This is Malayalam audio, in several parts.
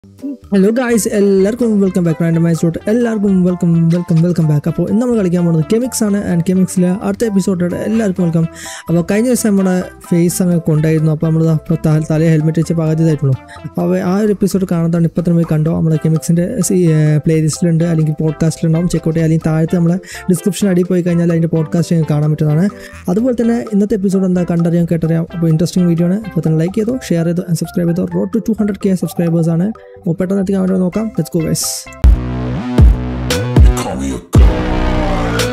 ഹലോ ഗായ്സ് എല്ലാവർക്കും വെൽക്കം ബാക്ക് റാൻഡമൈസ് എല്ലാവർക്കും വെൽക്കം വെൽക്കം വെൽക്കം ബാക്ക് അപ്പോൾ ഇന്ന് നമ്മൾ കളിക്കാൻ പോകുന്നത് കെമിക്സ് ആണ് ആൻഡ് കെമിക്സിലെ അടുത്ത എപ്പിസോഡോടെ എല്ലാവർക്കും വെൽക്കം അപ്പോൾ കഴിഞ്ഞ ദിവസം നമ്മുടെ ഫേസ് അങ്ങ് കൊണ്ടായിരുന്നു അപ്പോൾ നമ്മൾ അപ്പോൾ തലേ ഹെൽമെറ്റ് വെച്ച് പകുതിയതായിട്ടുള്ളൂ അപ്പോൾ ആ ഒരു എപ്പിസോഡ് കാണാതാണ് ഇപ്പോൾ തന്നെ പോയി കണ്ടോ നമ്മുടെ കെമിക്സിൻ്റെ പ്ലേലിസ്റ്റിലുണ്ട് അല്ലെങ്കിൽ പോഡ്കാസ്റ്റിലുണ്ടാവും ചെക്കൗട്ട് ചെയ്യുക അല്ലെങ്കിൽ താഴത്ത് നമ്മളെ ഡിസ്ക്രിപ്ഷൻ അടിയിൽ പോയി കഴിഞ്ഞാൽ അതിൻ്റെ പോഡ്കാസ്റ്റ് നിങ്ങൾക്ക് കാണാൻ പറ്റുന്നതാണ് അതുപോലെ തന്നെ ഇന്നത്തെ എപ്പിസോഡ് എന്താ കണ്ടറിയാം കേട്ടറിയാം അപ്പോൾ ഇൻട്രസ്റ്റിംഗ് വീഡിയോ ആണ് അപ്പോൾ തന്നെ ലൈക്ക് ചെയ്തോ ഷെയർ ചെയ്തോ ആൻഡ് സബ്സ്ക്രൈബ് ചെയ്തോ road to two hundred K subscribers ആണ് അപ്പോൾ പെട്ടെന്ന് എത്തിക്കാൻ വേണ്ടി നോക്കാം let's go guys Call me a god.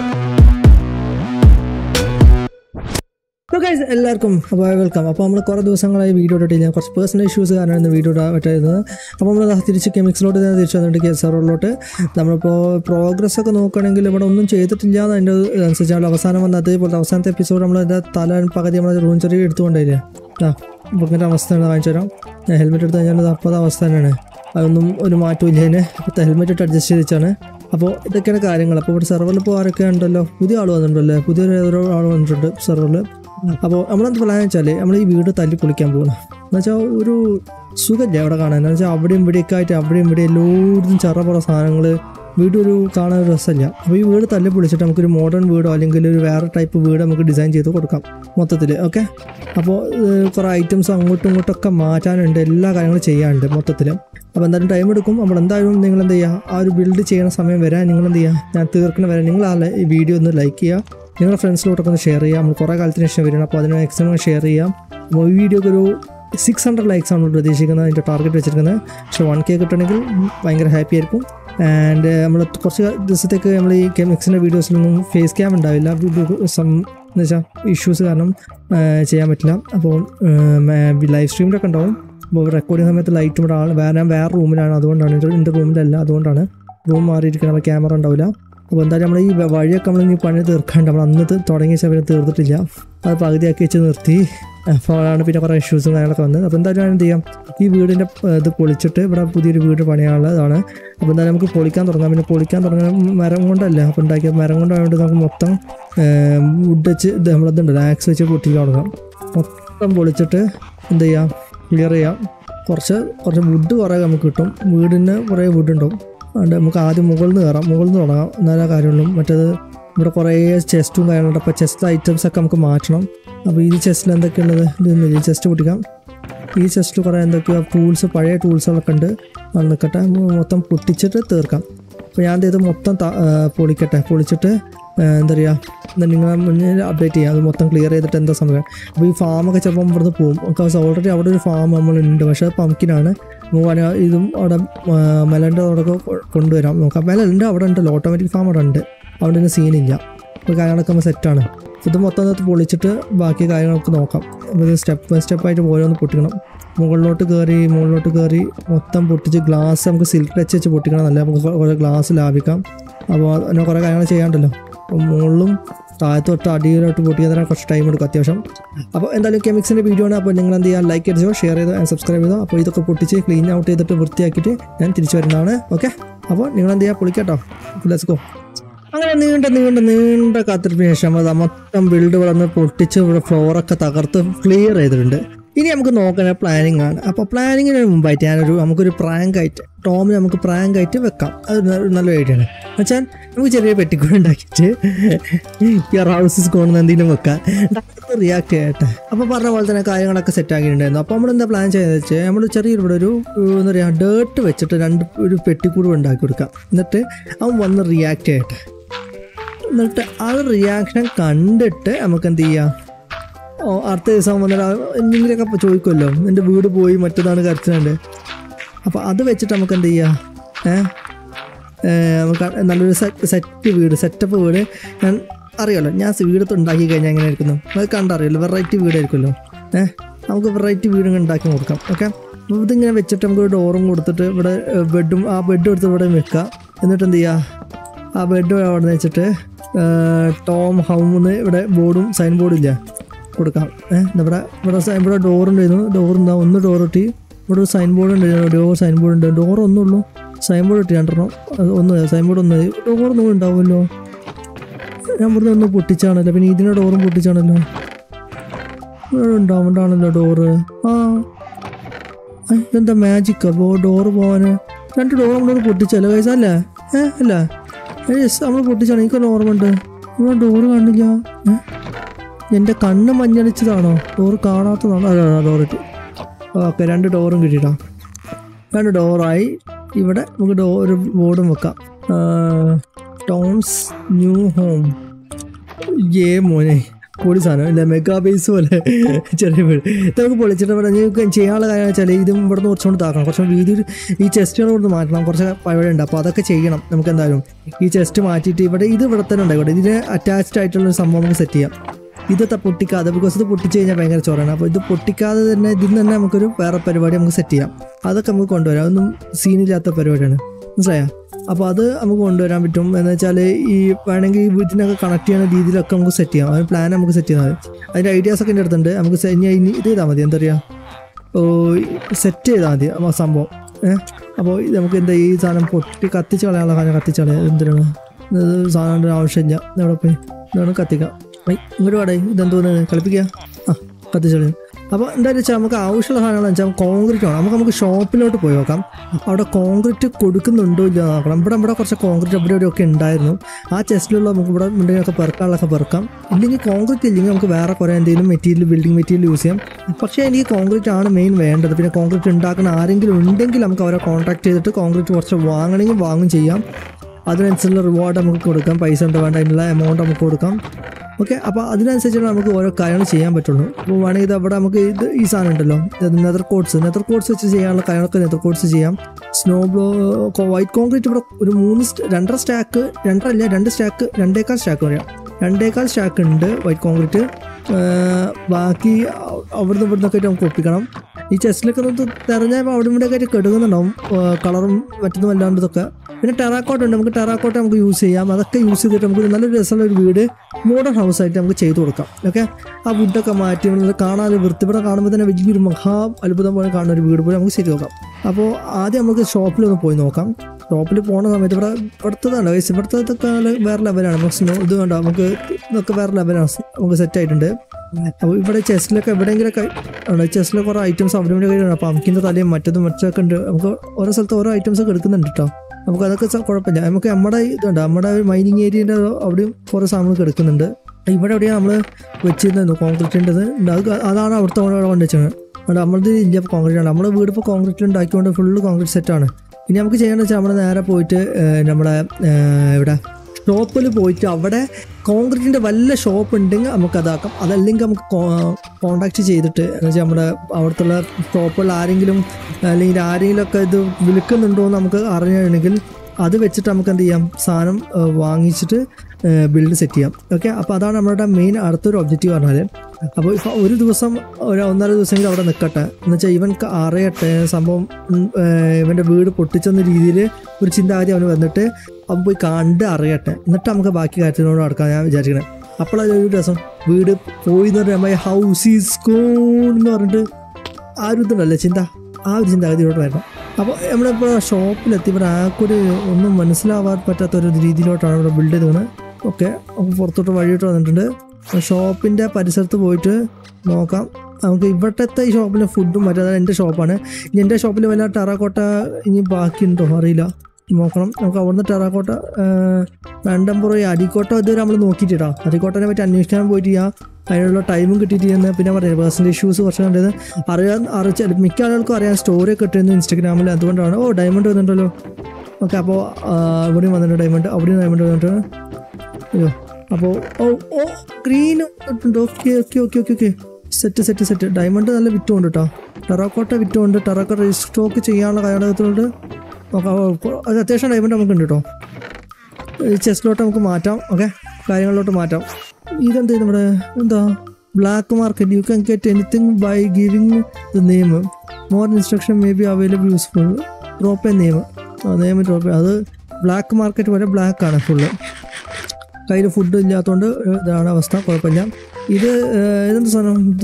Hello guys എല്ലാവർക്കും അപ്പോൾ വെൽക്കം അപ്പോൾ നമ്മൾ കുറേ ദിവസങ്ങളായി വീഡിയോ ഇട്ടിട്ടില്ല കുറച്ച് പേഴ്സണൽ ഇഷ്യൂസ് കാരണമാണ് വീഡിയോ ഇടാൻ പറ്റായിരുന്നത് അപ്പോൾ നമ്മൾ ദാ തിരിച്ച് കെമിക്സിലോട്ട് തന്നെ തിരിച്ചു വന്നിട്ട് കെ സെർവറിലോട്ട് നമ്മളിപ്പോൾ പ്രോഗ്രസ് ഒക്കെ നോക്കുകയാണെങ്കിൽ ഇവിടെ ഒന്നും ചെയ്തിട്ടില്ല എന്നതിൻ്റെ അനുസരിച്ചാണ് അവസാനം വന്ന അതേപോലെ അവസാനത്തെ എപ്പിസോഡ് നമ്മൾ അതിൻ്റെ തല പകുതി നമ്മൾ റൂം ചെറിയ എടുത്തുകൊണ്ടില്ലേ ആ അപ്പോൾ ഇങ്ങനത്തെ അവസ്ഥയാണ് കാണിച്ചു തരാം ഹെൽമെറ്റ് എടുത്ത് കഴിഞ്ഞാൽ അപ്പോൾ അവസ്ഥ തന്നെയാണ് അതൊന്നും ഒരു മാറ്റവും ഇല്ല അതിന് അപ്പോൾ ഹെൽമെറ്റ് ഇട്ട് അഡ്ജസ്റ്റ് ചെയ്ത് വെച്ചാണ് അപ്പോൾ ഇതൊക്കെയാണ് കാര്യങ്ങൾ അപ്പോൾ ഇവിടെ സെർവറിൽ ഇപ്പോൾ ആരൊക്കെ ഉണ്ടല്ലോ പുതിയ ആൾ വന്നിട്ടുണ്ടല്ലേ പുതിയൊരു ഏതൊരു ആൾ വന്നിട്ടുണ്ട് സെർവറിൽ അപ്പോൾ നമ്മളെന്ത് പ്ലാൻ വെച്ചാൽ നമ്മൾ ഈ വീട് തല്ലി പൊളിക്കാൻ പോകണം എന്ന് വെച്ചാൽ ഒരു സുഖമില്ല അവിടെ കാണാൻ എന്ന് വെച്ചാൽ അവിടെയും ഇവിടെയൊക്കെ ആയിട്ട് അവിടെയും ഇവിടെ എല്ലായിടത്തും ചറപറ സാധനങ്ങൾ വീട് ഒരു കാണാൻ ഒരു രസമില്ല അപ്പോൾ ഈ വീട് തല്ലി പൊളിച്ചിട്ട് നമുക്കൊരു മോഡേൺ വീടോ അല്ലെങ്കിൽ ഒരു വേറെ ടൈപ്പ് വീട് നമുക്ക് ഡിസൈൻ ചെയ്ത് കൊടുക്കാം മൊത്തത്തിൽ ഓക്കെ അപ്പോൾ കുറേ ഐറ്റംസ് അങ്ങോട്ടും ഇങ്ങോട്ടൊക്കെ മാറ്റാനുണ്ട് എല്ലാ കാര്യങ്ങളും ചെയ്യാനുണ്ട് മൊത്തത്തിൽ അപ്പോൾ എന്തായാലും ടൈം എടുക്കും അപ്പോൾ എന്തായാലും നിങ്ങൾ എന്ത് ചെയ്യുക ആ ഒരു ബിൽഡ് ചെയ്യുന്ന സമയം വരാൻ നിങ്ങൾ എന്ത് ചെയ്യുക ഞാൻ തീർക്കണ വരാൻ നിങ്ങൾ ആ ഈ വീഡിയോ ഒന്ന് ലൈക്ക് ചെയ്യുക നിങ്ങളുടെ ഫ്രണ്ട്സിലോട്ടൊക്കെ ഒന്ന് ഷെയർ ചെയ്യാം നമ്മൾ കുറേ കാലത്തിന് ശേഷം വരികയാണ് അപ്പോൾ അതിന് മാക്സിമം ഷെയർ ചെയ്യാം അപ്പോൾ ഈ വീഡിയോക്ക് ഒരു സിക്സ് ഹൺഡ്രഡ് ലൈക്സ് ആണ് പ്രതീക്ഷിക്കുന്നത് അതിൻ്റെ ടാർഗറ്റ് വെച്ചിരിക്കുന്നത് പക്ഷേ വൺ കെ കിട്ടണമെങ്കിൽ ഭയങ്കര ഹാപ്പി ആയിരിക്കും ആൻഡ് നമ്മൾ കുറച്ച് ദിവസത്തേക്ക് നമ്മൾ ഈ കെമിക്സിൻ്റെ വീഡിയോസിലൊന്നും ഫേസ് ക്യാം ഉണ്ടാവില്ല സം എന്ന് വെച്ചാൽ ഇഷ്യൂസ് കാരണം ആ, ചെയ്യാൻ പറ്റില്ല അപ്പോൾ ലൈവ് സ്ട്രീമിലൊക്കെ ഉണ്ടാവും അപ്പോൾ റെക്കോർഡിംഗ് സമയത്ത് ലൈറ്റും ഇവിടെ ആൾ വേറെ ഞാൻ വേറെ റൂമിലാണ് അതുകൊണ്ടാണ് എൻ്റെ എൻ്റെ റൂമിലല്ല അതുകൊണ്ടാണ് റൂം മാറിയിരിക്കണം അപ്പോൾ ക്യാമറ ഉണ്ടാവില്ല അപ്പോൾ എന്തായാലും നമ്മൾ ഈ വഴിയൊക്കെ നമ്മൾ ഇനി പണി തീർക്കാണ്ട് നമ്മൾ അന്ന് ത് തുടങ്ങിയ സമയം തീർത്തിട്ടില്ല അത് പകുതിയാക്കി വെച്ച് നിർത്തി അപ്പോഴാണ് പിന്നെ കുറേ ഇഷ്യൂസും കാര്യങ്ങളൊക്കെ വന്നത് അപ്പോൾ എന്തായാലും ഞാൻ എന്ത് ചെയ്യാം ഈ വീടിൻ്റെ ഏർ, ഇത് പൊളിച്ചിട്ട് ഇവിടെ പുതിയൊരു വീട് പണിയാനുള്ളതാണ് അപ്പോൾ എന്തായാലും നമുക്ക് പൊളിക്കാൻ തുടങ്ങാം പിന്നെ പൊളിക്കാൻ തുടങ്ങാൻ മരം കൊണ്ടല്ല അപ്പോൾ ഉണ്ടാക്കിയ മരം കൊണ്ടായതുകൊണ്ട് നമുക്ക് മൊത്തം വുഡ് വെച്ച് ഇത് നമ്മളതുണ്ടല്ലോ ആക്സ് വെച്ച് പൊട്ടിക്കാൻ തുടങ്ങാം മൊത്തം പൊളിച്ചിട്ട് എന്ത് ചെയ്യാം ക്ലിയർ ചെയ്യാം കുറച്ച് കുറച്ച് വുഡ് കുറേ നമുക്ക് കിട്ടും വീടിന് കുറേ വുഡ് ഉണ്ടാവും അതുകൊണ്ട് നമുക്ക് ആദ്യം മുകളിൽ നിന്ന് കയറാം മുകളിൽ നിന്ന് തുടങ്ങാം എന്നാലേ കാര്യമുള്ളൂ മറ്റേത് ഇവിടെ കുറേ ചെസ്റ്റും കാര്യങ്ങളുണ്ട് അപ്പോൾ ചെസ്റ്റ് ഐറ്റംസ് ഒക്കെ നമുക്ക് മാറ്റണം അപ്പോൾ ഈ ചെസ്റ്റിൽ എന്തൊക്കെയുള്ളത് ഇതൊന്നുമില്ല ഈ ചെസ്റ്റ് പൊട്ടിക്കാം ഈ ചെസ്റ്റിൽ കുറേ എന്തൊക്കെയോ ടൂൾസ് പഴയ ടൂൾസുകളൊക്കെ ഉണ്ട് അത് നിൽക്കട്ടെ മൊത്തം പൊട്ടിച്ചിട്ട് തീർക്കാം അപ്പോൾ ഞാൻ ഇത് മൊത്തം ത- ആ, പൊളിക്കട്ടെ പൊളിച്ചിട്ട് ആ, എന്താ പറയുക നിങ്ങൾ മുന്നിൽ അപ്ഡേറ്റ് ചെയ്യാം അത് മൊത്തം ക്ലിയർ ചെയ്തിട്ട് എന്താ സംഭവം അപ്പോൾ ഈ ഫാമൊക്കെ ചിലപ്പോൾ ഇവിടുന്ന് പോകും ബിക്കോസ് ഓൾറെഡി അവിടെ ഒരു ഫാം നമ്മളുണ്ട് പക്ഷേ അത് പംകിനാണ് മൂവാന ഇതും അവിടെ മെലൻ്റെ അവിടെ കൊണ്ടുവരാം നോക്കാം മെലുണ്ട് അവിടെ ഉണ്ടല്ലോ ഓട്ടോമാറ്റിക് ഫാം അവിടെ ഉണ്ട് അവിടെ ഒന്നും സീനില്ല അപ്പോൾ കാര്യങ്ങളൊക്കെ നമ്മൾ സെറ്റാണ് ഇത് മൊത്തം ഒന്ന് പൊളിച്ചിട്ട് ബാക്കി കാര്യങ്ങളൊക്കെ നോക്കാം അപ്പോൾ ഇത് സ്റ്റെപ്പ് ബൈ സ്റ്റെപ്പായിട്ട് ഓരോന്ന് പൊട്ടിക്കണം മുകളിലോട്ട് കയറി മുകളിലോട്ട് കയറി മൊത്തം പൊട്ടിച്ച് ഗ്ലാസ് നമുക്ക് സിൽക്ക് ടച്ച് വെച്ച് പൊട്ടിക്കണം നല്ല നമുക്ക് കുറേ ഗ്ലാസ് ലാഭിക്കാം അപ്പോൾ അതിന് കുറേ കാര്യങ്ങൾ ചെയ്യാണ്ടല്ലോ അപ്പോൾ മുകളിലും താഴത്തോട്ട് അടിയിലോട്ട് പൊട്ടിക്കാൻ തന്നെ കുറച്ച് ടൈം എടുക്കും അത്യാവശ്യം അപ്പോൾ എന്തായാലും കെമിക്സിൻ്റെ വീഡിയോ ആണ് അപ്പോൾ നിങ്ങൾ എന്ത് ചെയ്യുക ലൈക്ക് അടിച്ചോ ഷെയർ ചെയ്തോ ആൻഡ് സബ്സ്ക്രൈബ് ചെയ്തോ അപ്പോൾ ഇതൊക്കെ പൊട്ടിച്ച് ക്ലീൻ ഔട്ട് ചെയ്തിട്ട് വൃത്തിയാക്കിയിട്ട് ഞാൻ തിരിച്ചു വരുന്നതാണ് ഓക്കെ അപ്പോൾ നിങ്ങൾ എന്ത് ചെയ്യുക പൊളിക്കാട്ടോ ലെറ്റ്സ് ഗോ അങ്ങനെ നീണ്ട നീണ്ട നീണ്ട കാത്തിരിപ്പിന് ശേഷം അത് മൊത്തം ബിൽഡ് വളർന്ന് പൊട്ടിച്ച് ഇവിടെ ഫ്ലോറൊക്കെ തകർത്ത് ക്ലിയർ ചെയ്തിട്ടുണ്ട് ഇനി നമുക്ക് നോക്കുന്ന പ്ലാനിങ് ആണ് അപ്പോൾ പ്ലാനിങ്ങിന് മുമ്പായിട്ട് ഞാനൊരു നമുക്കൊരു പ്രാങ്ക് ആയിട്ട് ടോമിന് നമുക്ക് പ്രാങ്ക് ആയിട്ട് വെക്കാം അത് ന- ഒരു നല്ല ഐഡിയ ആണ് വെച്ചാൽ നമുക്ക് ചെറിയ പെട്ടിക്കൂട് ഉണ്ടാക്കിയിട്ട് യുവർ ഹൗസസ് കൊണ്ടുവന്ന് എന്തെങ്കിലും വെക്കാം റിയാക്ട് ചെയ്യട്ടെ അപ്പോൾ പറഞ്ഞ പോലെ തന്നെ കാര്യങ്ങളൊക്കെ സെറ്റ് ആക്കിയിട്ടുണ്ടായിരുന്നു അപ്പോൾ നമ്മൾ എന്താ പ്ലാൻ ചെയ്യുന്നത് വെച്ചാൽ നമ്മൾ ചെറിയൊരു ഇവിടെ ഒരു ഏർ, എന്താ പറയുക ഡേർട്ട് വെച്ചിട്ട് രണ്ട് ഒരു പെട്ടിക്കൂട് ഉണ്ടാക്കി കൊടുക്കാം എന്നിട്ട് അവൻ വന്ന് റിയാക്ട് ചെയ്യട്ടെ എന്നിട്ട് ആ റിയാക്ഷൻ കണ്ടിട്ട് നമുക്ക് എന്ത് ചെയ്യാം ഓ അടുത്ത ദിവസം വന്നിട്ട് ആ എന്തെങ്കിലുമൊക്കെ ചോദിക്കുമല്ലോ എൻ്റെ വീട് പോയി മറ്റേതാണ് കരച്ചിലുണ്ട് അപ്പോൾ അത് വെച്ചിട്ട് നമുക്ക് എന്ത് ചെയ്യാം ഏ ഏ, നമുക്ക് നല്ലൊരു സെറ്റ് വീട് സെറ്റപ്പ് വീട് ഞാൻ അറിയാലോ ഞാൻ വീട് ഉണ്ടാക്കി കഴിഞ്ഞാൽ എങ്ങനെ ആയിരിക്കുന്നു അത് കണ്ടറിയാലോ വെറൈറ്റി വീടായിരിക്കുമല്ലോ ഏഹ് നമുക്ക് വെറൈറ്റി വീട് ഇങ്ങനെ ഉണ്ടാക്കി കൊടുക്കാം ഓക്കെ അപ്പോൾ ഇതിങ്ങനെ വെച്ചിട്ട് നമുക്ക് ഒരു ഡോറും കൊടുത്തിട്ട് ഇവിടെ ബെഡും ആ ബെഡ് എടുത്ത് ഇവിടെ വെക്കുക എന്നിട്ട് എന്ത് ചെയ്യുക ആ ബെഡ് അവിടെ നിന്ന് വെച്ചിട്ട് ഏർ, ടോം ഹൗമെന്ന് ഇവിടെ ബോർഡും സൈൻ ബോർഡും ഇല്ല കൊടുക്കാം ഏഹ് ഇവിടെ ഇവിടെ സൈൻ ഇവിടെ ഡോറുണ്ടായിരുന്നു ഡോർ എന്താ ഒന്ന് ഡോർ ഇട്ടി ഇവിടെ ഒരു സൈൻ ബോർഡ് ഉണ്ടായിരുന്നു ഡോർ സൈൻ ബോർഡ് ഉണ്ട് ഡോർ ഒന്നുള്ളൂ സൈൻ ബോർഡ് ഇട്ടി രണ്ടെണ്ണം അത് ഒന്ന് സൈൻ ബോർഡ് ഒന്ന് ഡോർ ഒന്നും ഉണ്ടാവുമല്ലോ ഞാൻ ഇവിടെ ഒന്ന് പൊട്ടിച്ചാണല്ലോ പിന്നെ ഇതിൻ്റെ ഡോറും പൊട്ടിച്ചാണല്ലോ ഇവിടെ ഉണ്ടാവുണ്ടാണല്ലോ ഡോറ് ആ ഏ, ഇതെന്താ മാജിക് അപ്പോൾ ഡോറ് പോകാന് രണ്ട് ഡോർ നമ്മളോട് പൊട്ടിച്ചല്ലോ കൈസ അല്ലേ ഏ അല്ല യെസ് നമ്മൾ പൊട്ടിച്ചാണ് എനിക്കൊരു ഓർമ്മ ഉണ്ട് ഇവിടെ ഡോറ് കാണില്ല ഏ? എൻ്റെ കണ്ണ് മഞ്ഞളിച്ചതാണോ ഡോറ് കാണാത്തതാണോ അതെ ഡോർ ഇട്ടു ഓക്കെ രണ്ട് ഡോറും കിട്ടിയിട്ടാ രണ്ട് ഡോറായി ഇവിടെ നമുക്ക് ഡോ ഒരു ബോർഡും വെക്കാം ടോംസ് ന്യൂ ഹോം ഏ മോനെ പൊടി സാധനം ഇല്ല മെഗാ ബേസ് പോലെ ചെറിയ വീട് ഇത് നമുക്ക് പൊളിച്ചിട്ട് ഇവിടെ നിങ്ങൾക്ക് ചെയ്യാനുള്ള കാര്യം വെച്ചാൽ ഇതും ഇവിടെ നിന്ന് കുറച്ചുകൊണ്ട് താക്കണം കുറച്ചും വീതിയിൽ ഈ ചെസ്റ്റുകൾ കൊണ്ട് മാറ്റണം കുറച്ച് പരിപാടി ഉണ്ട് അപ്പോൾ അതൊക്കെ ചെയ്യണം നമുക്ക് എന്തായാലും ഈ ചെസ്റ്റ് മാറ്റിയിട്ട് ഇവിടെ ഇത് ഇവിടെ തന്നെ ഉണ്ടായിക്കോട്ടെ ഇതിന് അറ്റാച്ച്ഡ് ആയിട്ടുള്ള ഒരു സംഭവം നമുക്ക് സെറ്റ് ചെയ്യാം ഇത് ത- പൊട്ടിക്കാതെ ബിക്കോസ് ഇത് പൊട്ടിച്ച് കഴിഞ്ഞാൽ ഭയങ്കര ചോറാണ് അപ്പോൾ ഇത് പൊട്ടിക്കാതെ തന്നെ ഇതിൽ നിന്ന് തന്നെ നമുക്കൊരു വേറെ പരിപാടി നമുക്ക് സെറ്റ് ചെയ്യാം അതൊക്കെ നമുക്ക് കൊണ്ടുവരാം അതൊന്നും സീനില്ലാത്ത പരിപാടിയാണ് മനസ്സിലായോ അപ്പോൾ അത് നമുക്ക് കൊണ്ടുവരാൻ പറ്റും എന്ന് വെച്ചാൽ ഈ വേണമെങ്കിൽ ഈ വീട്ടിനൊക്കെ കണക്ട് ചെയ്യുന്ന രീതിയിലൊക്കെ നമുക്ക് സെറ്റ് ചെയ്യാം അതിന് പ്ലാൻ നമുക്ക് സെറ്റ് ചെയ്താൽ മതി അതിൻ്റെ ഐഡിയാസ് ഒക്കെ എൻ്റെ അടുത്തുണ്ട് നമുക്ക് സെ- ഇനി ഇനി ഇത് ചെയ്താൽ മതി എന്താ പറയുക സെറ്റ് ചെയ്താൽ മതി ആ സംഭവം ഏഹ് അപ്പോൾ ഇത് നമുക്ക് എന്താ ഈ സാധനം പൊട്ടി കത്തിച്ച് കളയാനുള്ള കാര്യം കത്തിച്ച് കളയാം എന്തിനാണ് ഇത് സാധനം ആവശ്യമില്ല ഇവിടെ പോയി ഇതാണ് കത്തിക്കാം ഐ, ഇങ്ങോട്ട് വാടേ ഇതെന്തോന്ന് കളിപ്പിക്കുക ആ കത്തിച്ച് കളയും അപ്പോൾ എന്തായാലും വെച്ചാൽ നമുക്ക് ആവശ്യമുള്ള സാധനങ്ങളെന്ന് വെച്ചാൽ കോൺക്രീറ്റ് വേണം നമുക്ക് നമുക്ക് ഷോപ്പിലോട്ട് പോയി നോക്കാം അവിടെ കോൺക്രീറ്റ് കൊടുക്കുന്നുണ്ടോ ഇല്ല എന്ന് നോക്കണം ഇവിടെ ഇവിടെ കുറച്ച് കോൺക്രീറ്റ് അവിടെ ഇവിടെ ഒക്കെ ഉണ്ടായിരുന്നു ആ ചെസ്റ്റിലുള്ള നമുക്ക് ഇവിടെ ഉണ്ടെങ്കിലൊക്കെ പെറുക്കാനുള്ളതൊക്കെ പെറുക്കാം ഇല്ലെങ്കിൽ കോൺക്രീറ്റ് ഇല്ലെങ്കിൽ നമുക്ക് വേറെ കുറേ എന്തെങ്കിലും മെറ്റീരിയൽ ബിൽഡിംഗ് മെറ്റീരിയൽ യൂസ് ചെയ്യാം പക്ഷേ എനിക്ക് കോൺക്രീറ്റ് ആണ് മെയിൻ വേണ്ടത് പിന്നെ കോൺക്രീറ്റ് ഉണ്ടാക്കുന്ന ആരെങ്കിലും ഉണ്ടെങ്കിൽ നമുക്ക് അവരെ കോൺടാക്ട് ചെയ്തിട്ട് കോൺക്രീറ്റ് കുറച്ച് വാങ്ങണമെങ്കിൽ വാങ്ങും ചെയ്യാം അതിനനുസരിച്ചുള്ള റിവാർഡ് നമുക്ക് കൊടുക്കാം പൈസ എന്താ വേണ്ട അതിനുള്ള എമൗണ്ട് നമുക്ക് കൊടുക്കാം ഓക്കെ അപ്പോൾ അതിനനുസരിച്ചുള്ള നമുക്ക് ഓരോ കാര്യങ്ങൾ ചെയ്യാൻ പറ്റുള്ളൂ അപ്പോൾ വേണമെങ്കിൽ ഇത് അവിടെ നമുക്ക് ഇത് ഈ സാധനം ഉണ്ടല്ലോ ഇത് നെതർ കോട്ട്സ് നെതർ കോട്ട്സ് വെച്ച് ചെയ്യാനുള്ള കാര്യങ്ങളൊക്കെ നെതർ കോട്ട്സ് ചെയ്യാം സ്നോ ബ്ലോ വൈറ്റ് കോൺക്രീറ്റ് ഇവിടെ ഒരു മൂന്ന് സ്റ്റ്- രണ്ടര സ്റ്റാക്ക് രണ്ടരല്ല രണ്ട് സ്റ്റാക്ക് രണ്ടേക്കാൾ സ്റ്റാക്ക് പറയാം രണ്ടേക്കാൾ സ്റ്റാക്ക് ഉണ്ട് വൈറ്റ് കോൺക്രീറ്റ് ബാക്കി അ- അവിടുന്ന് ഇവിടുന്നൊക്കെ ആയിട്ട് നമുക്ക് ഒപ്പിക്കണം ഈ ചെസ്റ്റിലൊക്കെ ഒന്ന് തെരഞ്ഞപ്പോൾ അവിടെ ഇവിടെ ആയിട്ട് കെടുക്കുന്നുണ്ടാവും കളറും മറ്റൊന്നും അല്ലാണ്ടതൊക്കെ പിന്നെ ടെറാക്കോട്ട ഉണ്ട് നമുക്ക് ടെറാക്കോട്ട നമുക്ക് യൂസ് ചെയ്യാം അതൊക്കെ യൂസ് ചെയ്തിട്ട് നമുക്ക് നല്ലൊരു രസമുള്ള ഒരു വീട് മോഡേൺ ഹൗസ് ആയിട്ട് നമുക്ക് ചെയ്തു കൊടുക്കാം ഓക്കെ ആ വുഡൊക്കെ മാറ്റി നല്ല കാണാൻ ഒരു വൃത്തി ഇവിടെ കാണുമ്പോൾ തന്നെ വലിയൊരു മഹാ അത്ഭുതം പോലെ കാണുന്ന ഒരു വീട് പോലെ നമുക്ക് ചെയ്തു നോക്കാം അപ്പോൾ ആദ്യം നമുക്ക് ഷോപ്പിൽ ഒന്ന് പോയി നോക്കാം ഷോപ്പിൽ പോണ സമയത്ത് ഇവിടെ ഇവിടുത്തതാണ് വയസ്സ് ഇവിടുത്തെ ഇതൊക്കെ വേറെ ലെവലാണ് നമുക്ക് സ്നോ ഇത് വേണ്ട നമുക്ക് ഇതൊക്കെ വേറെ ലെവലാണ് നമുക്ക് സെറ്റ് ആയിട്ടുണ്ട് അപ്പോൾ ഇവിടെ ചെസ്റ്റിലൊക്കെ എവിടെയെങ്കിലൊക്കെ ഉണ്ട് ചെസ്റ്റിലെ കുറേ ഐറ്റംസ് അവിടെ ഇവിടെ കയ്യിലുണ്ട് അപ്പോൾ അമ്മിൻ്റെ തലയും മറ്റതും മറ്റൊക്കെ ഉണ്ട് നമുക്ക് ഓരോ സ്ഥലത്ത് ഓരോ ഐറ്റംസ് ഒക്കെ എടുക്കുന്നുണ്ട് കേട്ടോ നമുക്ക് അതൊക്കെ സ- കുഴപ്പമില്ല നമുക്ക് നമ്മുടെ ഇതുണ്ട് നമ്മുടെ മൈനിങ് ഏരിയൻ്റെ അവിടെയും കുറേ സാധനങ്ങൾ എടുക്കുന്നുണ്ട് ഇവിടെ എവിടെയാണ് നമ്മൾ വെച്ചിരുന്നത് കോൺക്രീറ്റിൻ്റെത് അത് അതാണ് അവിടുത്തെ അവിടെ കൊണ്ട് വെച്ചത് അവിടെ നമ്മളത് ഇല്ല കോൺക്രീറ്റ് ആണ് നമ്മുടെ വീട് ഇപ്പോൾ കോൺക്രീറ്റിൽ ഉണ്ടാക്കിക്കൊണ്ട് ഫുള്ള് കോൺക്രീറ്റ് സെറ്റാണ് ഇനി നമുക്ക് ചെയ്യേണ്ടത് വെച്ചാൽ നമ്മൾ നേരെ പോയിട്ട് ഏഹ്, നമ്മുടെ ഏഹ്, ഇവിടെ ഷോപ്പിൽ പോയിട്ട് അവിടെ കോൺക്രീറ്റിൻ്റെ വല്ല ഷോപ്പ് ഉണ്ടെങ്കിൽ നമുക്ക് അതാക്കാം അതല്ലെങ്കിൽ നമുക്ക് കോണ്ടാക്ട് ചെയ്തിട്ട് എന്ന് വെച്ചാൽ നമ്മുടെ അവിടുത്തെ ഷോപ്പുകളിൽ ആരെങ്കിലും അല്ലെങ്കിൽ ആരെങ്കിലും ഒക്കെ ഇത് വിൽക്കുന്നുണ്ടോ എന്ന് നമുക്ക് അറിയണമെങ്കിൽ അത് വെച്ചിട്ട് നമുക്ക് എന്ത് ചെയ്യാം സാധനം ഏഹ്, വാങ്ങിച്ചിട്ട് ബിൽഡ് സെറ്റ് ചെയ്യാം ഓക്കെ അപ്പോൾ അതാണ് നമ്മുടെ മെയിൻ അടുത്തൊരു ഒബ്ജക്റ്റീവ് പറഞ്ഞാൽ അപ്പോൾ ഇപ്പോൾ ഒരു ദിവസം ഒരു ഒന്നര ദിവസമെങ്കിലും അവിടെ നിൽക്കട്ടെ എന്ന് വെച്ചാൽ ഇവൻ ക- അറിയട്ടെ സംഭവം ഉം, ഏഹ്, ഇവൻ്റെ വീട് പൊട്ടിച്ചെന്ന രീതിയിൽ ഒരു ചിന്താഗതി അവന് വന്നിട്ട് അവൻ പോയി കണ്ട് അറിയട്ടെ എന്നിട്ട് നമുക്ക് ബാക്കി കാര്യത്തിനോട് നടക്കാൻ ഞാൻ വിചാരിക്കണേ അപ്പോഴത് ഒരു രസം വീട് പോയി എന്ന് പറയുമ്പോൾ ഹൗസ് ഈസ് ഗോൺ എന്ന് പറഞ്ഞിട്ട് ആ ഒരു ഇതുണ്ടല്ലേ ചിന്ത ആ ഒരു ചിന്താഗതിയിലോട്ട് വരണം അപ്പോൾ നമ്മളിപ്പോൾ ഷോപ്പിലെത്തി ഇവിടെ ആക്കൊരു ഒന്നും മനസ്സിലാവാൻ പറ്റാത്ത ഒരു രീതിയിലോട്ടാണ് ഇവിടെ ബിൽഡ് ചെയ്തത് ഓക്കെ നമുക്ക് പുറത്തോട്ട് വഴിയിട്ട് വന്നിട്ടുണ്ട് ഷോപ്പിൻ്റെ പരിസരത്ത് പോയിട്ട് നോക്കാം നമുക്ക് ഇവിടുത്തെ ഈ ഷോപ്പിലെ ഫുഡും മറ്റേ അതായത് എൻ്റെ ഷോപ്പാണ് ഇനി എൻ്റെ ഷോപ്പിൽ വല്ല ടെറാക്കോട്ട ഇനി ബാക്കിയുണ്ടോ അറിയില്ല നോക്കണം നമുക്ക് അവിടുന്ന് ടെറാക്കോട്ട രണ്ടമ്പുറ അരിക്കോട്ട ഇതുവരെ നമ്മൾ നോക്കിയിട്ടാ അരിക്കോട്ടനെ പറ്റി അന്വേഷിക്കാൻ പോയിട്ട് ചെയ്യാം അതിനുള്ള ടൈമും കിട്ടിയിട്ട് പിന്നെ പറയാം പേഴ്സണൽ ഇഷ്യൂസ് കുറച്ച് കണ്ടത് അറിയാൻ അറിയിച്ച മിക്ക ആളുകൾക്കും അറിയാൻ സ്റ്റോറി ഒക്കെ ഇട്ടിരുന്നു ഇൻസ്റ്റാഗ്രാമിൽ അതുകൊണ്ടാണ് ഓ ഡയമണ്ട് വന്നിട്ടുണ്ടല്ലോ ഓക്കെ അപ്പോൾ ഇവിടെയും വന്നിട്ടുണ്ട് ഡയമണ്ട് അവിടെയും ഡയമണ്ട് വന്നിട്ടുണ്ട് അയ്യോ അപ്പോൾ ഓ ഓ ഗ്രീൻ ഉണ്ട് okay okay okay okay okay set set set diamond നല്ല വിറ്റുണ്ട് കേട്ടോ ടെറാക്കോട്ട വിറ്റുണ്ട് ടെറാക്കോട്ട റീസ്റ്റോക്ക് ചെയ്യാനുള്ള കാര്യത്തിലുണ്ട് നോക്കാം ഓ, അത് അത്യാവശ്യം ഡയമണ്ട് നമുക്കുണ്ട് കേട്ടോ ഈ ചെസ്റ്റിലോട്ട് നമുക്ക് മാറ്റാം ഓക്കെ കാര്യങ്ങളിലോട്ട് മാറ്റാം ഇതെന്ത് നമ്മുടെ എന്താ black market you can get anything by giving the name more instruction may be available useful drop a name ആ നെയിം ഡ്രോപ്പ് അത് ബ്ലാക്ക് മാർക്കറ്റ് പോലെ ബ്ലാക്ക് ആണ് ഫുള്ള് കയ്യിൽ ഫുഡ് ഇല്ലാത്തതുകൊണ്ട് ഇതാണ് അവസ്ഥ കുഴപ്പമില്ല ഇത് ഏഹ്, ഇതെന്ത് സാധനം ഇത്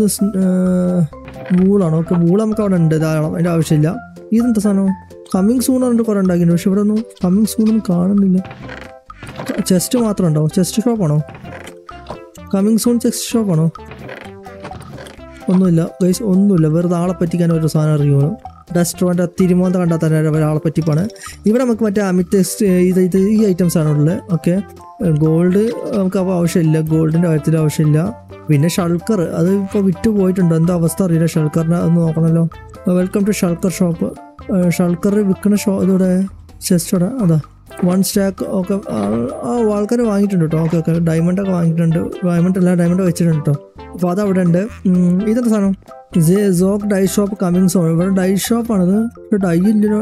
വൂളാണോ ഓക്കെ വൂൾ നമുക്ക് അവിടെ ഉണ്ട് ധാരാളം അതിൻ്റെ ആവശ്യമില്ല ഇതെന്താ സാധനം കമ്മിങ് സൂൺ പറഞ്ഞിട്ട് കുറേ ഉണ്ടാക്കിയിട്ടുണ്ട് പക്ഷെ ഇവിടെ ഒന്നും കമ്മിങ് സൂണൊന്നും കാണുന്നില്ല ചെസ്റ്റ് മാത്രം ഉണ്ടോ ചെസ്റ്റ് ഷോപ്പാണോ കമ്മിങ് സൂൺ ചെസ്റ്റ് ഷോപ്പാണോ ഒന്നുമില്ല ഗൈസ് ഒന്നുമില്ല വെറുതെ ആളെ പറ്റിക്കാൻ ഒരു സാധനം അറിയുമോ റെസ്റ്റോറൻറ്റ് തിരുമോന്ത കണ്ടാൽ തന്നെ ഒരാളെ പറ്റിപ്പാണ് ഇവിടെ നമുക്ക് മറ്റേ അമിറ്റസ്റ്റ് ഇത് ഇത് ഈ ഐറ്റംസ് ആണുള്ളത് ഓക്കെ ഗോൾഡ് നമുക്ക് അപ്പോൾ ആവശ്യമില്ല ഗോൾഡിൻ്റെ കാര്യത്തിൽ ആവശ്യമില്ല പിന്നെ ഷൾക്കർ അത് ഇപ്പോൾ വിറ്റ് പോയിട്ടുണ്ട് എന്താ അവസ്ഥ അറിയില്ല ഷൾക്കറിനെ ഒന്ന് നോക്കണമല്ലോ welcome to shulker shop shulker വിൽക്കുന്ന ഷോ ഇതിവിടെ ചെസ്റ്റോടെ അതാ വൺ സ്റ്റാക്ക് ഒക്കെ ആ ആൾക്കാർ വാങ്ങിയിട്ടുണ്ട് കേട്ടോ ഓക്കെ ഓക്കെ ഡയമണ്ട് ഒക്കെ വാങ്ങിയിട്ടുണ്ട് ഡയമണ്ട് അല്ല ഡയമണ്ട് വെച്ചിട്ടുണ്ട് കേട്ടോ അപ്പോൾ അത് അവിടെ ഉണ്ട് ഉം, ഇതെന്താ സാധനം സോക്ക് ഡൈ ഷോപ്പ് കമ്മിങ് സോൺ ഇവിടെ ഡൈ ഷോപ്പാണിത് ഇവിടെ ഡൈ ഇല്ല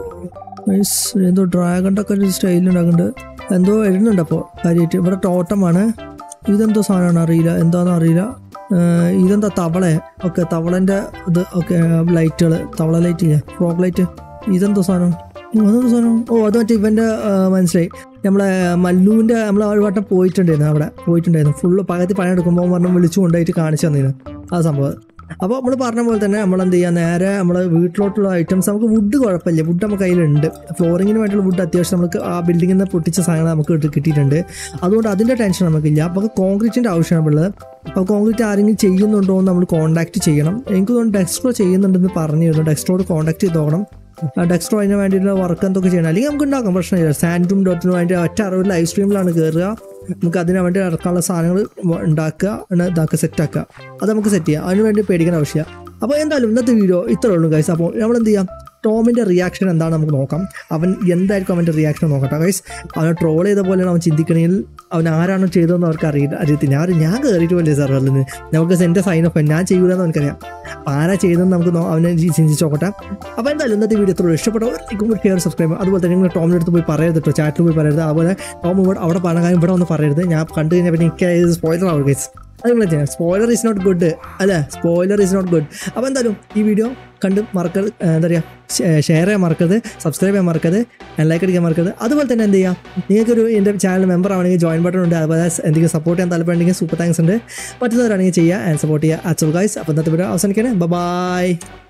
നൈസ് എന്തോ ഡ്രാഗണിൻ്റെ ഒക്കെ ഒരു സ്റ്റൈൽ ഉണ്ടാക്കുന്നുണ്ട് എന്തോ എഴുതുന്നുണ്ട് അപ്പോൾ കാര്യമായിട്ട് ഇവിടെ ടോട്ടമാണ് ഇതെന്തോ സാധനമാണ് അറിയില്ല എന്താണെന്ന് അറിയില്ല ഏഹ് ഇതെന്താ തവളെ ഓക്കെ തവളൻ്റെ ഇത് ഓക്കെ ലൈറ്റുകൾ തവള ലൈറ്റ് ഇല്ലേ ഫ്രോഗ് ലൈറ്റ് ഇതെന്തോ സാധനം ഓ, അതെന്തോ സാധനം ഓ അത് മറ്റേ ഇവൻ്റെ മനസ്സിലായി നമ്മളെ മല്ലുവിൻ്റെ നമ്മൾ ഒരു വട്ടം പോയിട്ടുണ്ടായിരുന്നു അവിടെ പോയിട്ടുണ്ടായിരുന്നു ഫുള്ള് പകത്തി പണിയെടുക്കുമ്പോൾ പറഞ്ഞ് വിളിച്ചു കൊണ്ടുപോയിട്ട് കാണിച്ചു തന്നിരുന്നു ആ സംഭവം അപ്പോൾ നമ്മൾ പറഞ്ഞ പോലെ തന്നെ നമ്മൾ എന്ത് ചെയ്യുക നേരെ നമ്മൾ വീട്ടിലോട്ടുള്ള ഐറ്റംസ് നമുക്ക് വുഡ് കുഴപ്പമില്ല വുഡ് നമുക്ക് കയ്യിലുണ്ട് ഫ്ലോറിങ്ങിന് വേണ്ടിയുള്ള വുഡ് അത്യാവശ്യം നമുക്ക് ആ ബിൽഡിങ്ങിൽ നിന്ന് പൊട്ടിച്ച സാധനങ്ങൾ നമുക്ക് കിട്ടി- കിട്ടിയിട്ടുണ്ട് അതുകൊണ്ട് അതിൻ്റെ ടെൻഷൻ നമുക്കില്ല അപ്പോൾ കോൺക്രീറ്റിൻ്റെ ആവശ്യമാണുള്ളത് അപ്പോൾ കോൺക്രീറ്റ് ആരെങ്കിലും ചെയ്യുന്നുണ്ടോ എന്ന് നമ്മൾ കോൺടാക്ട് ചെയ്യണം എനിക്ക് തോന്നുന്നു ഡെക്സ്ട്രോ ചെയ്യുന്നുണ്ടെന്ന് പറഞ്ഞിരുന്നു ഡെക്സ്ട്രോട് കോൺടാക്ട് ചെയ്ത് നോക്കണം ഡെക്സ്ട്രോ അതിന് വേണ്ടിയിട്ടുള്ള വർക്ക് എന്തൊക്കെ ചെയ്യണം അല്ലെങ്കിൽ നമുക്ക് ഉണ്ടാക്കാം പ്രശ്നമില്ല സാൻഡും ഡോട്ടിനും വേണ്ടി ഒറ്റ അറിവ് ലൈവ് സ്ട്രീമിലാണ് കയറുക നമുക്ക് അതിന് വേണ്ടി ഇറക്കാനുള്ള സാധനങ്ങൾ വ- ഉണ്ടാക്കുക ആണ് ഇതാക്കുക സെറ്റ് ആക്കുക അത് നമുക്ക് സെറ്റ് ചെയ്യാം അതിന് വേണ്ടി പേടിക്കേണ്ട ആവശ്യമില്ല അപ്പോൾ എന്തായാലും ഇന്നത്തെ വീഡിയോ ഇത്രേ ഉള്ളൂ ഗൈസ് അപ്പോൾ നമ്മൾ എന്ത് ചെയ്യാം ടോമിൻ്റെ റിയാക്ഷൻ എന്താണ് നമുക്ക് നോക്കാം അവൻ എന്തായിരിക്കും അവൻ്റെ റിയാക്ഷൻ നോക്കട്ടെ ഗൈസ് അവനെ ട്രോൾ ചെയ്ത പോലെയാണ് അവൻ ചിന്തിക്കണമെങ്കിൽ അവൻ ആരാണ് ചെയ്തതെന്ന് അവർക്ക് അറിയില്ല അറിയത്തില്ല ഞാൻ ഞാൻ കയറിയിട്ട് പോലെ സെർവറിൽ നിന്ന് നമുക്ക് എൻ്റെ സൈൻ ഓഫ് ഞാൻ ചെയ്യൂലെന്ന് എനിക്കറിയാം അപ്പോൾ ആരാ ചെയ്തതെന്ന് നമുക്ക് നോ- അവനെ ചി- ചിന്തിച്ച് നോക്കട്ടെ അപ്പോൾ എന്തായാലും ഇന്നത്തെ വീഡിയോ ഇത്ര ഇഷ്ടപ്പെട്ടവർ ഷെയർ സബ്സ്ക്രൈബ് അതുപോലെ തന്നെ നിങ്ങൾ ടോമിൻ്റെ അടുത്ത് പോയി പറയരുത് കേട്ടോ ചാറ്റിൽ പോയി പറയരുത് അതുപോലെ ടോം ഇവിടെ അവിടെ പറഞ്ഞ കാര്യം ഇവിടെ ഒന്ന് പറയരുത് ഞാൻ കണ്ടു കഴിഞ്ഞാൽ പിന്നെ എനിക്ക് സ്പോയിലർ ആവും ഗൈസ് അത് നിങ്ങൾ ചെയ്യാം സ്പോയിലർ ഈസ് നോട്ട് ഗുഡ് അല്ലേ സ്പോയിലർ ഈസ് നോട്ട് ഗുഡ് അപ്പോൾ എന്തായാലും ഈ വീഡിയോ കണ്ട് മറക്കരുത് ഏഹ് എന്താ പറയുക ഷെയർ ചെയ്യാൻ മറക്കരുത് സബ്സ്ക്രൈബ് ചെയ്യാൻ മറക്കരുത് ലൈക്ക് അടിക്കാൻ മറക്കരുത് അതുപോലെ തന്നെ എന്ത് ചെയ്യാം നിങ്ങൾക്കൊരു എൻ്റെ ചാനൽ മെമ്പർ ആണെങ്കിൽ ജോയിൻ ബട്ടൺ ഉണ്ട് അതുപോലെ എന്തെങ്കിലും സപ്പോർട്ട് ചെയ്യാൻ താല്പര്യമുണ്ടെങ്കിൽ സൂപ്പർ താങ്ക്സ് ഉണ്ട് പറ്റുന്നവരാണെങ്കിൽ ചെയ്യുക ആൻഡ് സപ്പോർട്ട് ചെയ്യുക അച്ചൽ ഗൈസ് അപ്പോൾ ഇന്നത്തെ വീഡിയോ അവസാനിക്കണേ ബൈ